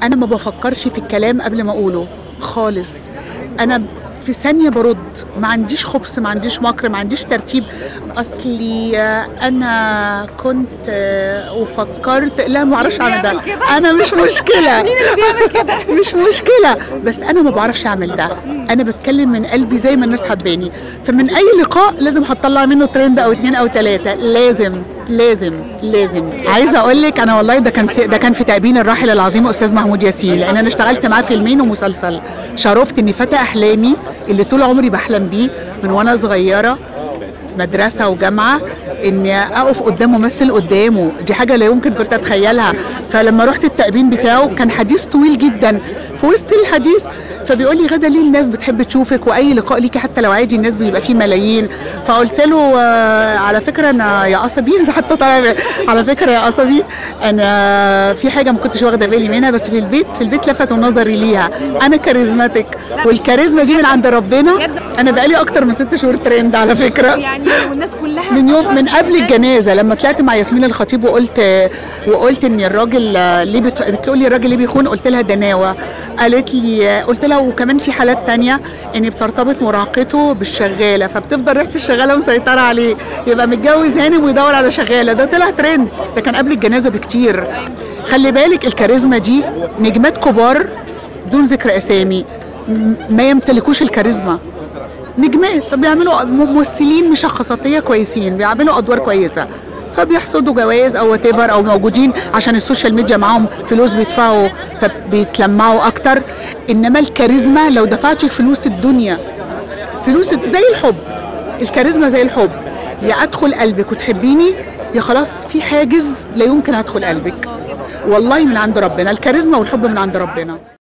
انا ما بفكرش في الكلام قبل ما اقوله خالص انا في ثانية برد ما عنديش خبث ما عنديش مكر ما عنديش ترتيب اصلي آه، انا كنت آه، وفكرت لا ما اعرفش اعمل ده بيعمل كده؟ انا مش مشكلة مش مشكلة بس انا ما بعرفش اعمل ده انا بتكلم من قلبي زي ما الناس حباني فمن اي لقاء لازم هطلع منه ترند او اتنين او تلاتة لازم لازم لازم عايزه اقول لك انا والله ده كان سي- ده كان في تأبين الراحل العظيم استاذ محمود ياسين لان انا اشتغلت معاه فيلمين ومسلسل شرفت اني فتى احلامي اللي طول عمري بحلم بيه من وانا صغيره مدرسة وجامعة إني أقف قدام ممثل قدامه دي حاجة لا يمكن كنت أتخيلها فلما رحت التأبين بتاعه كان حديث طويل جدا في وسط الحديث فبيقول لي غدا ليه الناس بتحب تشوفك وأي لقاء ليكي حتى لو عادي الناس بيبقى فيه ملايين فقلت له آه، على فكرة أنا يا قصبي حتى طالع على فكرة يا قصبي أنا في حاجة ما كنتش واخدة بالي منها بس في البيت في البيت لفتوا نظري ليها أنا كاريزماتيك والكاريزما دي من عند ربنا أنا بقالي أكتر من ست شهور ترند على فكرة يعني والناس كلها من يوم شهر من قبل كمان. الجنازه لما طلعت مع ياسمين الخطيب وقلت وقلت ان الراجل آه، ليه بت... بتقول لي الراجل ليه بيخون قلت لها دناوه قالت لي آه، قلت لها وكمان في حالات تانية ان بترتبط مراهقته بالشغاله فبتفضل ريحه الشغاله مسيطره عليه يبقى متجوز هانم ويدور على شغاله ده طلع ترند ده كان قبل الجنازه بكتير خلي بالك الكاريزما دي نجمات كبار بدون ذكر اسامي م- ما يمتلكوش الكاريزما نجمات بيعملوا ممثلين مشخصاتيه كويسين بيعملوا ادوار كويسه فبيحصدوا جوائز او وات او موجودين عشان السوشيال ميديا معاهم فلوس بيدفعوا فبيتلمعوا اكتر انما الكاريزما لو دفعتي فلوس الدنيا فلوس زي الحب الكاريزما زي الحب يا ادخل قلبك وتحبيني يا خلاص في حاجز لا يمكن ادخل قلبك والله من عند ربنا الكاريزما والحب من عند ربنا